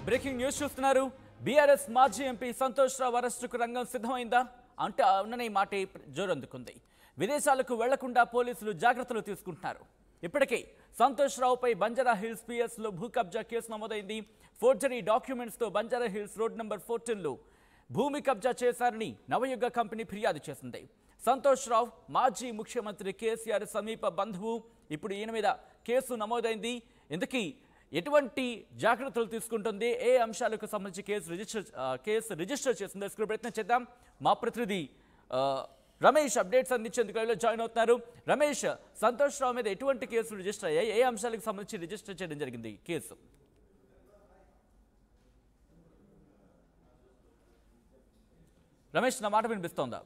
breaking news చూస్తున్నారు BRS మాజీ MP Santosh Rao అరెస్టుకు రంగం సిద్ధమైందా అంటే అవుననే మాటే జోరందుకుంది విదేశాలకు వెళ్లకుండా పోలీసులు జాగ్రత్తలు తీసుకుంటున్నారు ఇప్పటికే సంతోష్ రావుపై బంజారా హిల్స్ పిఎస్లో భూ కబ్జా కేసు నమోదైంది ఫోర్జరీ డాక్యుమెంట్స్తో బంజారా హిల్స్ రోడ్ నెంబర్ ఫోర్టీన్లో భూమి కబ్జా చేశారని నవయుగ కంపెనీ ఫిర్యాదు చేసింది సంతోష్ రావు మాజీ ముఖ్యమంత్రి కేసీఆర్ సమీప బంధువు ఇప్పుడు ఈయన మీద కేసు నమోదైంది ఇందుకీ ఎటువంటి జాగ్రత్తలు తీసుకుంటుంది ఏ అంశాలకు సంబంధించి కేసు రిజిస్టర్ ఆ, కేసు రిజిస్టర్ చేసిందో తెలుసుకునే ప్రయత్నం చేద్దాం మా ప్రతినిధి ఆ, రమేష్ అప్డేట్స్ అందించేందుకు లైవ్లో జాయిన్ అవుతున్నారు రమేష్ సంతోష్ రావు మీద ఎటువంటి కేసులు రిజిస్టర్ అయ్యాయి ఏ అంశాలకు సంబంధించి రిజిస్టర్ చేయడం జరిగింది ఈ కేసు రమేష్ నా మాట వినిపిస్తోందా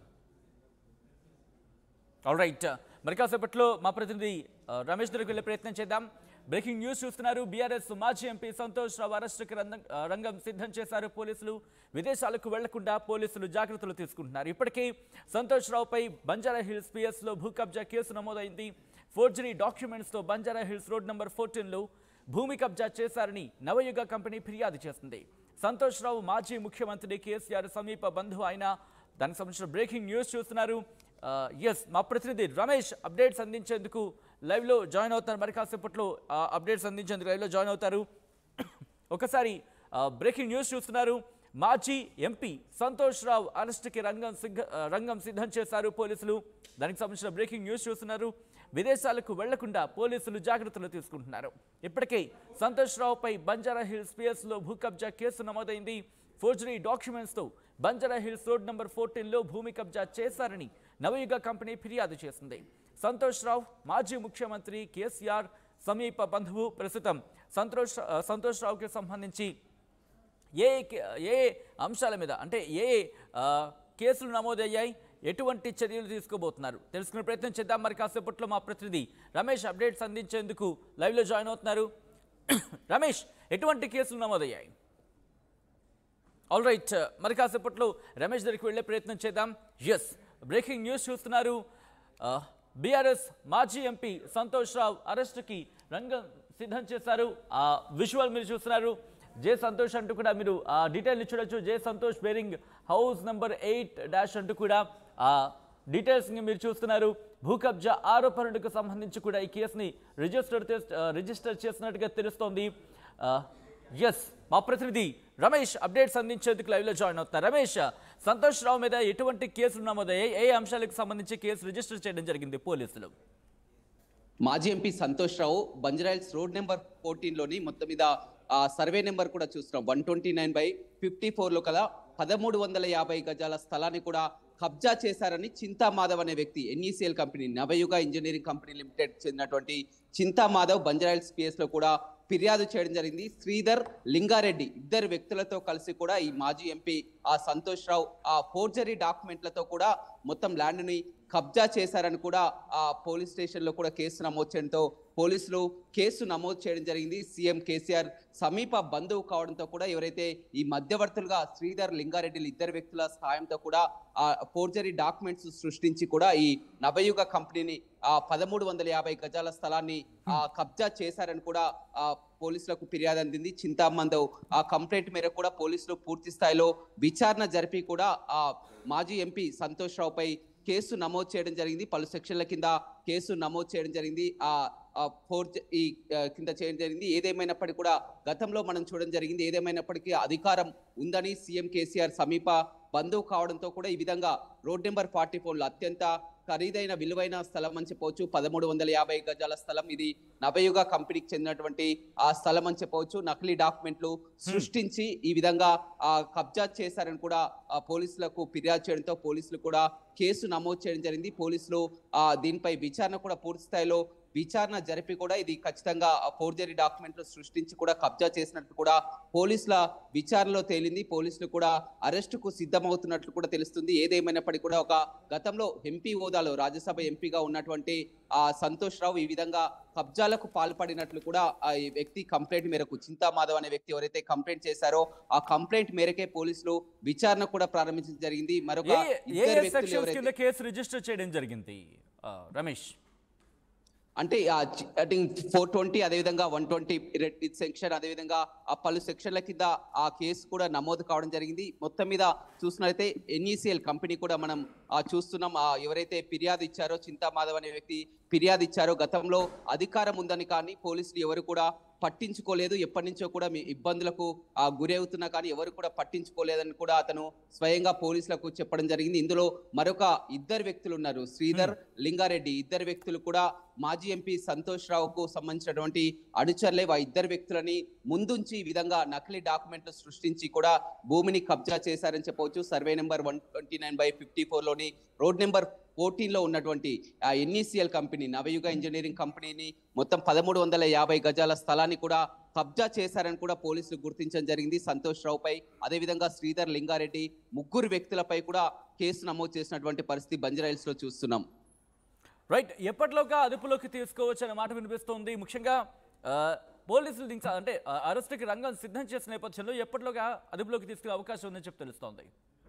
ఆల్ రైట్ మరి కాసేపట్లో మా ప్రతినిధి ఆ, రమేష్ దగ్గరికి వెళ్ళే ప్రయత్నం చేద్దాం బ్రేకింగ్ న్యూస్ చూస్తున్నారు బీఆర్ఎస్ మాజీ ఎంపీ సంతోష్ రావు అరెస్టుకి రంగం ఆ, రంగం సిద్ధం చేశారు పోలీసులు విదేశాలకు వెళ్లకుండా పోలీసులు జాగ్రత్తలు తీసుకుంటున్నారు ఇప్పటికే సంతోష్ రావుపై బంజారా హిల్స్ పిఎస్లో భూ కబ్జా కేసు నమోదైంది ఫోర్జరీ డాక్యుమెంట్స్తో బంజారా హిల్స్ రోడ్ నెంబర్ ఫోర్టీన్లో భూమి కబ్జా చేశారని నవయుగ కంపెనీ ఫిర్యాదు చేసింది సంతోష్ రావు మాజీ ముఖ్యమంత్రి కేసీఆర్ సమీప బంధువు అయిన దానికి సంబంధించిన బ్రేకింగ్ న్యూస్ చూస్తున్నారు ఎస్ మా ప్రతినిధి రమేష్ అప్డేట్స్ అందించేందుకు లైవ్లో జాయిన్ అవుతారు మరి కాసేపట్లో అప్డేట్స్ అందించేందుకు లైవ్లో జాయిన్ అవుతారు ఒకసారి బ్రేకింగ్ న్యూస్ చూస్తున్నారు మాజీ ఎంపీ సంతోష్ రావు అరెస్టుకి రంగం సిద్ధ ఆ, రంగం సిద్ధం చేశారు పోలీసులు దానికి సంబంధించిన బ్రేకింగ్ న్యూస్ చూస్తున్నారు విదేశాలకు వెళ్లకుండా పోలీసులు జాగ్రత్తలు తీసుకుంటున్నారు ఇప్పటికే సంతోష్ రావుపై బంజారా హిల్స్ పిఎస్లో భూ కబ్జా కేసు నమోదైంది ఫోర్జరీ డాక్యుమెంట్స్తో బంజారా హిల్స్ రోడ్ నెంబర్ ఫోర్టీన్లో భూమి కబ్జా చేశారని నవయుగ కంపెనీ ఫిర్యాదు చేసింది సంతోష్ రావు మాజీ ముఖ్యమంత్రి కేసీఆర్ సమీప బంధువు ప్రస్తుతం సంతోష్ సంతోష్ రావుకి సంబంధించి ఏ కే- ఏ అంశాల మీద అంటే ఏ ఆ, కేసులు నమోదయ్యాయి ఎటువంటి చర్యలు తీసుకోబోతున్నారు తెలుసుకునే ప్రయత్నం చేద్దాం మరి కాసేపట్లో మా ప్రతినిధి రమేష్ అప్డేట్స్ అందించేందుకు లైవ్లో జాయిన్ అవుతున్నారు రమేష్ ఎటువంటి కేసులు నమోదయ్యాయి ఆల్ రైట్ మరి కాసేపట్లో రమేష్ దగ్గరికి వెళ్ళే ప్రయత్నం చేద్దాం ఎస్ బ్రేకింగ్ న్యూస్ చూస్తున్నారు బీఆర్ఎస్ మాజీ ఎంపీ సంతోష్ రావు అరెస్టుకి రంగం సిద్ధం చేశారు ఆ విజువల్ మీరు చూస్తున్నారు జే సంతోష్ అంటూ కూడా మీరు ఆ డీటెయిల్ని చూడొచ్చు J Santosh bearing house number eight dash అంటూ కూడా ఆ డీటెయిల్స్ని మీరు చూస్తున్నారు భూ కబ్జా ఆరోపణలకు సంబంధించి కూడా ఈ కేసుని రిజిస్టర్ చేస్- ఆ, రిజిస్టర్ చేసినట్టుగా తెలుస్తోంది ఎస్ మా ప్రతినిధి రమేష్ అప్డేట్స్ అందించేందుకు లైవ్లో జాయిన్ అవుతున్నారు రమేష్ సంతోష్ రావు మీద ఎటువంటి కేసులు నమోదయ్యాయి ఏ అంశాలకు సంబంధించి కేసు రిజిస్టర్ చేయడం జరిగింది పోలీసులు మాజీ MP Santosh Rao Banjara hills road number fourteen లోని మొత్తం మీద ఆ సర్వే నెంబర్ కూడా చూస్తున్నాం one twenty nine by fifty four లో కదా పదమూడు వందల యాభై గజాల స్థలాన్ని కూడా కబ్జా చేశారని చింతా మాధవ్ అనే వ్యక్తి NECL company Navayuga engineering company limited చెందినటువంటి చింతా మాధవ్ బంజరాయిల్స్ పిఎస్ లో కూడా ఫిర్యాదు చేయడం జరిగింది శ్రీధర్ లింగారెడ్డి ఇద్దరు వ్యక్తులతో కలిసి కూడా ఈ మాజీ ఎంపీ ఆ సంతోష్ రావు ఆ ఫోర్జరీ డాక్యుమెంట్లతో కూడా మొత్తం ల్యాండ్ ని కబ్జా చేశారని కూడా ఆ పోలీస్ స్టేషన్ లో కూడా కేసు నమోదు చేయడంతో పోలీసులు కేసు నమోదు చేయడం జరిగింది సీఎం కేసీఆర్ సమీప బంధువు కావడంతో కూడా ఎవరైతే ఈ మధ్యవర్తులుగా శ్రీధర్ లింగారెడ్డి ఇద్దరు వ్యక్తుల సహాయంతో కూడా ఆ ఫోర్జరీ డాక్యుమెంట్స్ సృష్టించి కూడా ఈ నవయుగ కంపెనీని ఆ పదమూడు వందల యాభై గజాల స్థలాన్ని ఆ కబ్జా చేశారని కూడా ఆ పోలీసులకు ఫిర్యాదు అందింది చింతామందవ్ ఆ కంప్లైంట్ మేరకు కూడా పోలీసులు పూర్తి స్థాయిలో విచారణ జరిపి కూడా ఆ మాజీ ఎంపీ సంతోష్ రావుపై కేసు నమోదు చేయడం జరిగింది పలు సెక్షన్ల కింద కేసు నమోదు చేయడం జరిగింది ఆ ఆ ఫోర్జ్ ఈ ఆ, కింద చేయడం జరిగింది ఏదేమైనప్పటికీ కూడా గతంలో మనం చూడడం జరిగింది ఏదేమైనప్పటికీ అధికారం ఉందని సీఎం కేసీఆర్ సమీప బంధువు కావడంతో కూడా ఈ విధంగా రోడ్ నెంబర్ ఫార్టీ ఫోర్లో అత్యంత ఖరీదైన విలువైన స్థలం అని చెప్పవచ్చు పదమూడు వందల యాభై గజాల స్థలం ఇది నవయుగ కంపెనీకి చెందినటువంటి ఆ స్థలం అని చెప్పవచ్చు నకిలీ డాక్యుమెంట్లు సృష్టించి ఈ విధంగా ఆ కబ్జా చేశారని కూడా ఆ పోలీసులకు ఫిర్యాదు చేయడంతో పోలీసులు కూడా కేసు నమోదు చేయడం జరిగింది పోలీసులు ఆ దీనిపై విచారణ కూడా పూర్తి స్థాయిలో విచారణ జరిపి కూడా ఇది ఖచ్చితంగా ఫోర్జరీ డాక్యుమెంట్లు సృష్టించి కూడా కబ్జా చేసినట్టు కూడా పోలీసుల విచారణలో తేలింది పోలీసులు కూడా అరెస్టుకు సిద్ధమవుతున్నట్లు కూడా తెలుస్తుంది ఏదేమైనప్పటికీ కూడా ఒక గతంలో ఎంపీ హోదాలో రాజ్యసభ ఎంపీగా ఉన్నటువంటి ఆ సంతోష్ రావు ఈ విధంగా కబ్జాలకు పాల్పడినట్లు కూడా ఆ ఈ వ్యక్తి కంప్లైంట్ మేరకు చింతా మాధవ్ అనే వ్యక్తి ఎవరైతే కంప్లైంట్ చేశారో ఆ కంప్లైంట్ మేరకే పోలీసులు విచారణ కూడా ప్రారంభించడం జరిగింది మరొక ఏ ఏ ఇద్దరు వ్యక్తులు సెక్షన్స్ ఎవరైతే కింద కేసు రిజిస్టర్ చేయడం జరిగింది ఆ, రమేష్ అంటే ఫోర్ ట్వంటీ అదేవిధంగా వన్ ట్వంటీ సెక్షన్ అదేవిధంగా ఆ పలు సెక్షన్ల కింద ఆ కేసు కూడా నమోదు కావడం జరిగింది మొత్తం మీద చూసినట్లయితే ఎన్ఈసిఎల్ కంపెనీ కూడా మనం ఆ, చూస్తున్నాం ఆ, ఎవరైతే ఫిర్యాదు ఇచ్చారో చింతామాధవ్ అనే వ్యక్తి ఫిర్యాదు ఇచ్చారో గతంలో అధికారం ఉందని కానీ పోలీసులు ఎవరు కూడా పట్టించుకోలేదు ఎప్పటి నుంచో కూడా మీ ఇబ్బందులకు ఆ గురి అవుతున్నా కానీ ఎవరు కూడా పట్టించుకోలేదని కూడా అతను స్వయంగా పోలీసులకు చెప్పడం జరిగింది ఇందులో మరొక ఇద్దరు వ్యక్తులు ఉన్నారు శ్రీధర్ లింగారెడ్డి ఇద్దరు వ్యక్తులు కూడా మాజీ ఎంపీ సంతోష్ రావుకు సంబంధించినటువంటి అనుచరులే ఆ ఇద్దరు వ్యక్తులని ముందుంచి ఈ విధంగా నకిలీ డాక్యుమెంట్లు సృష్టించి కూడా భూమిని కబ్జా చేశారని చెప్పవచ్చు survey number one twenty nine by fifty లోని రోడ్ నెంబర్ ఫోర్టీన్ లో ఉన్నటువంటి ఆ ఎన్ఈసిఎల్ కంపెనీ నవయుగ ఇంజనీరింగ్ కంపెనీని మొత్తం పదమూడు వందల యాభై గజాల స్థలాన్ని కూడా కబ్జా చేశారని కూడా పోలీసులు గుర్తించడం జరిగింది సంతోష్ రావుపై అదేవిధంగా శ్రీధర్ లింగారెడ్డి ముగ్గురు వ్యక్తులపై కూడా కేసు నమోదు చేసినటువంటి పరిస్థితి బంజరాయిల్స్ లో చూస్తున్నాం రైట్ ఎప్పటిలోగా అదుపులోకి తీసుకోవచ్చు అనే మాట వినిపిస్తోంది ముఖ్యంగా ఆ, పోలీసులు దించ అంటే ఆ, అరెస్టుకి రంగం సిద్ధం చేసిన నేపథ్యంలో ఎప్పటిలోగా అదుపులోకి తీసుకునే అవకాశం ఉందని చెప్పి తెలుస్తోంది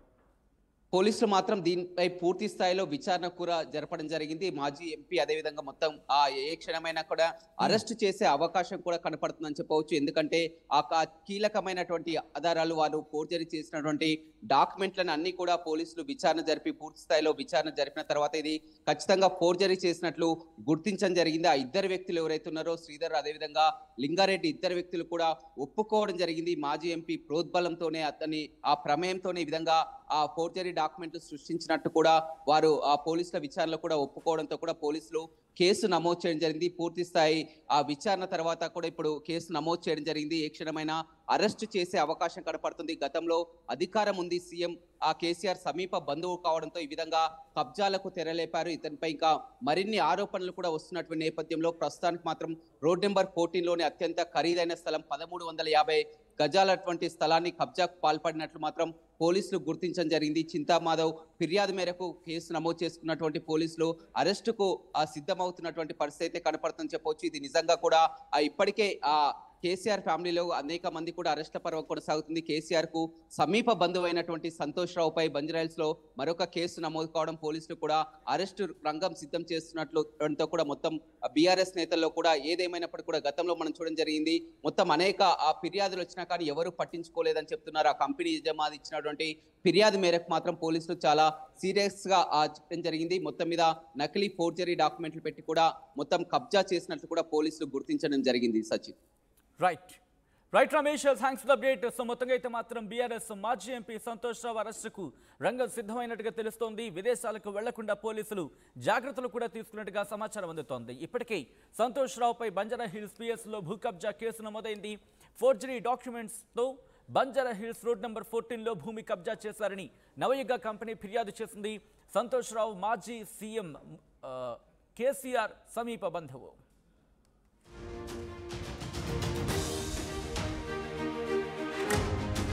పోలీసులు మాత్రం దీనిపై పూర్తి స్థాయిలో విచారణ కూడా జరపడం జరిగింది మాజీ ఎంపీ అదేవిధంగా మొత్తం ఆ ఏ క్షణమైనా కూడా అరెస్ట్ చేసే అవకాశం కూడా కనపడుతుందని చెప్పవచ్చు ఎందుకంటే ఆ క- కీలకమైనటువంటి ఆధారాలు వారు ఫోర్జరీ చేసినటువంటి డాక్యుమెంట్లను అన్ని కూడా పోలీసులు విచారణ జరిపి పూర్తి స్థాయిలో విచారణ జరిపిన తర్వాత ఇది ఖచ్చితంగా ఫోర్జరీ చేసినట్లు గుర్తించడం జరిగింది ఆ ఇద్దరు వ్యక్తులు ఎవరైతే ఉన్నారో శ్రీధర్ అదేవిధంగా లింగారెడ్డి ఇద్దరు వ్యక్తులు కూడా ఒప్పుకోవడం జరిగింది మాజీ ఎంపీ ప్రోద్బలంతోనే అతని ఆ ప్రమేయంతోనే ఈ విధంగా ఆ ఫోర్జరీ డాక్యుమెంట్లు సృష్టించినట్టు కూడా వారు ఆ పోలీసుల విచారణలో కూడా ఒప్పుకోవడంతో కూడా పోలీసులు కేసు నమోదు చేయడం జరిగింది పూర్తి స్థాయి ఆ విచారణ తర్వాత కూడా ఇప్పుడు కేసు నమోదు చేయడం జరిగింది ఏ క్షణమైనా అరెస్ట్ చేసే అవకాశం కనపడుతుంది గతంలో అధికారం ఉంది సీఎం ఆ కేసీఆర్ సమీప బంధువు కావడంతో ఈ విధంగా కబ్జాలకు తెరలేపారు ఇతనిపై ఇంకా మరిన్ని ఆరోపణలు కూడా వస్తున్నటువంటి నేపథ్యంలో ప్రస్తుతానికి మాత్రం రోడ్ నెంబర్ ఫోర్టీన్ లోని అత్యంత ఖరీదైన స్థలం పదమూడు వందల యాభై గజాలటువంటి స్థలాన్ని కబ్జాకు పాల్పడినట్లు మాత్రం పోలీసులు గుర్తించడం జరిగింది చింతామాధవ్ ఫిర్యాదు మేరకు కేసు నమోదు చేసుకున్నటువంటి పోలీసులు అరెస్టుకు ఆ సిద్ధమవుతున్నటువంటి పరిస్థితి అయితే కనపడుతుందని చెప్పవచ్చు ఇది నిజంగా కూడా ఆ ఇప్పటికే ఆ కేసీఆర్ ఫ్యామిలీలో అనేక మంది కూడా అరెస్ట్ల పర్వం కొనసాగుతుంది కేసీఆర్ కు సమీప బంధువైనటువంటి సంతోష్ రావుపై బంజరాయిల్స్ లో మరొక కేసు నమోదు కావడం పోలీసులు కూడా అరెస్టు రంగం సిద్ధం చేస్తున్నట్లు తో కూడా మొత్తం బీఆర్ఎస్ నేతల్లో కూడా ఏదేమైనప్పటికీ కూడా గతంలో మనం చూడడం జరిగింది మొత్తం అనేక ఆ ఫిర్యాదులు వచ్చినా కానీ ఎవరు పట్టించుకోలేదని చెప్తున్నారు ఆ కంపెనీ యజమాని ఇచ్చినటువంటి ఫిర్యాదు మేరకు మాత్రం పోలీసులు చాలా సీరియస్ గా ఆ చెప్పడం జరిగింది మొత్తం మీద నకిలీ ఫోర్జరీ డాక్యుమెంట్లు పెట్టి కూడా మొత్తం కబ్జా చేసినట్లు కూడా పోలీసులు గుర్తించడం జరిగింది Sachin right right Ramesh thanks for update so మొత్తంగా అయితే మాత్రం బీఆర్ఎస్ మాజీ ఎంపీ సంతోష్ రావు అరెస్టుకు రంగం సిద్ధమైనట్టుగా తెలుస్తోంది విదేశాలకు వెళ్లకుండా పోలీసులు జాగ్రత్తలు కూడా తీసుకున్నట్టుగా సమాచారం అందుతోంది ఇప్పటికే సంతోష్ రావుపై బంజారా హిల్స్ పిఎస్ లో భూ కబ్జా కేసు నమోదైంది ఫోర్జరీ డాక్యుమెంట్స్ తో Banjara hills road number fourteen లో భూమి కబ్జా చేశారని నవయుగ కంపెనీ ఫిర్యాదు చేసింది సంతోష్ రావు మాజీ సీఎం ఆ, కేసీఆర్ సమీప బంధువు